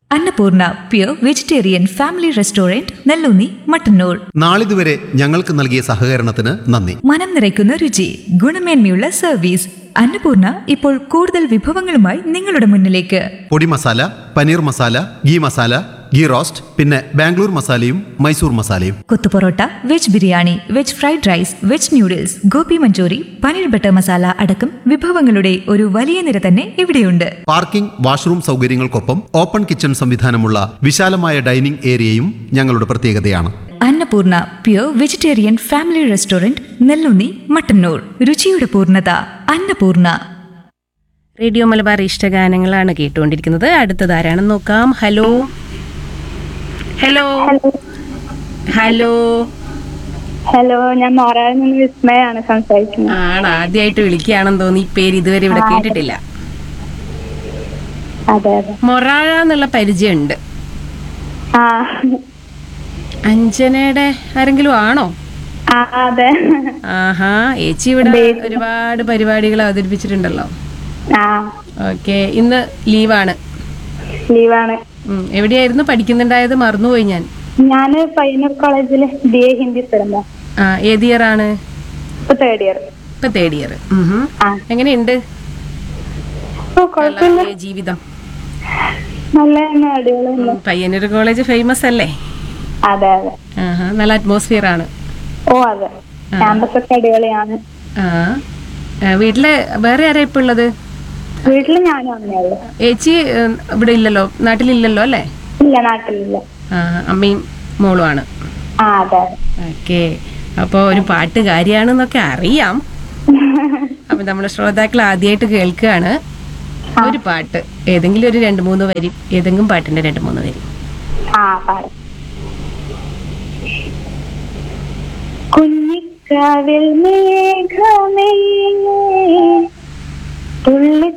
Annapurna pure vegetarian family restaurant Nelloonni Mattannur നാളിതുവരെ ഞങ്ങൾക്ക് നൽകിയ സഹകരണത്തിന് നന്ദി മനം നിറയ്ക്കുന്ന രുചി ഗുണമേന്മയുള്ള സർവീസ് അന്നപൂർണ ഇപ്പോൾ കൂടുതൽ വിഭവങ്ങളുമായി നിങ്ങളുടെ മുന്നിലേക്ക് പൊടി masala paneer masala ghee masala ghee roast പിന്നെ ബാംഗ്ലൂർ മസാലയും മൈസൂർ മസാലയും കൊത്തുപൊറോട്ട veg biryani veg fried rice veg noodles gobi manchurian paneer butter masala അടക്കം വിഭവങ്ങളുടെ ഒരു വലിയ നിര തന്നെ ഇവിടെയുണ്ട് പാർക്കിംഗ് വാഷ്റൂം സൗകര്യങ്ങൾക്കൊപ്പം ഓപ്പൺ കിച്ചൺ സംവിധാനമുള്ള വിശാലമായ ഡൈനിംഗ് ഏരിയയും ഞങ്ങളുടെ പ്രത്യേകതയാണ് Annapoorna pure vegetarian family restaurant Nellunni Mattannur രുചിയുടെ പൂർണ്ണത അന്നപൂർണ റേഡിയോ മലബാർ ഇഷ്ടഗാനങ്ങളാണ് കേട്ടുകൊണ്ടിരിക്കുന്നത് അടുത്തത് ആരാണെന്ന് നോക്കാം ഹലോ ഹലോ ഹലോ ഹലോ ഞാൻ മോറായിൽ നിന്ന് വിസ്മയാണ് സംസാരിക്കുന്നത് ആണ് ആദ്യമായിട്ട് വിളിക്കുകയാണെന്ന് തോന്നി ഈ പേര് ഇതുവരെ ഇവിടെ കേട്ടിട്ടില്ല അതെ അതെ മൊറാഴ എന്നുള്ള പരിചയമുണ്ട് ആ അഞ്ജനയുടെ ആരെങ്കിലും ആണോ ആ അതെ ആഹാ ഏച്ചി ഇവിടെ ഒരുപാട് പരിപാടികൾ അവതരിപ്പിച്ചിട്ടുണ്ടല്ലോ ആ ഓക്കെ ഇന്ന് ലീവാണ് ലീവാണ് ഉം, എവിടെയായിരുന്നു പഠിക്കുന്നുണ്ടായത് മറന്നുപോയി ഞാൻ ഞാന് പയ്യന്നൂർ കോളേജില് ബി എ ഹിന്ദി സ്ഥലം ആ ഏത് ഇയർ ആണ് ഇപ്പൊ തേർഡ് ഇയർ ഇപ്പൊ തേർഡ് ഇയർ ആ എങ്ങനെയുണ്ട് ഓ കുഴപ്പമില്ല കലാലയ ജീവിതം നല്ല തന്നെ അടിപൊളിയല്ലേ ഉം, പയ്യന്നൂർ കോളേജ് ഫേമസ് അല്ലേ അതെ അതെ ആഹാ, നല്ല അറ്റ്മോസ്ഫിയർ ആണ് ഓ അതെ ക്യാമ്പസ് ഒക്കെ അടിപൊളിയാണ് ആ ആ, വീട്ടില് വേറെ ആരാ ഇപ്പൊ ഉള്ളത് വീട്ടില് ഞാനും അമ്മയുള്ളു ഏച്ചി ഉം, ഇവിടെ ഇല്ലല്ലോ നാട്ടിലില്ലല്ലോ അല്ലേ ഇല്ല നാട്ടിലില്ല ആ, അമ്മയും മോളുമാണ് ആ അതെ അതെ ഓക്കെ അപ്പോൾ ഒരു പാട്ടുകാരിയാണെന്നൊക്കെ അറിയാം അപ്പൊ നമ്മുടെ ശ്രോതാക്കൾ ആദ്യമായിട്ട് കേൾക്കുകയാണ് ഒരു പാട്ട് ഏതെങ്കിലും ഒരു രണ്ട് മൂന്ന് വരി ഏതെങ്കിലും പാട്ടിന്റെ രണ്ട് മൂന്ന് വരി ആ പാടും കുഞ്ഞിക്കാവിൽ മേഘമേ തുള്ളി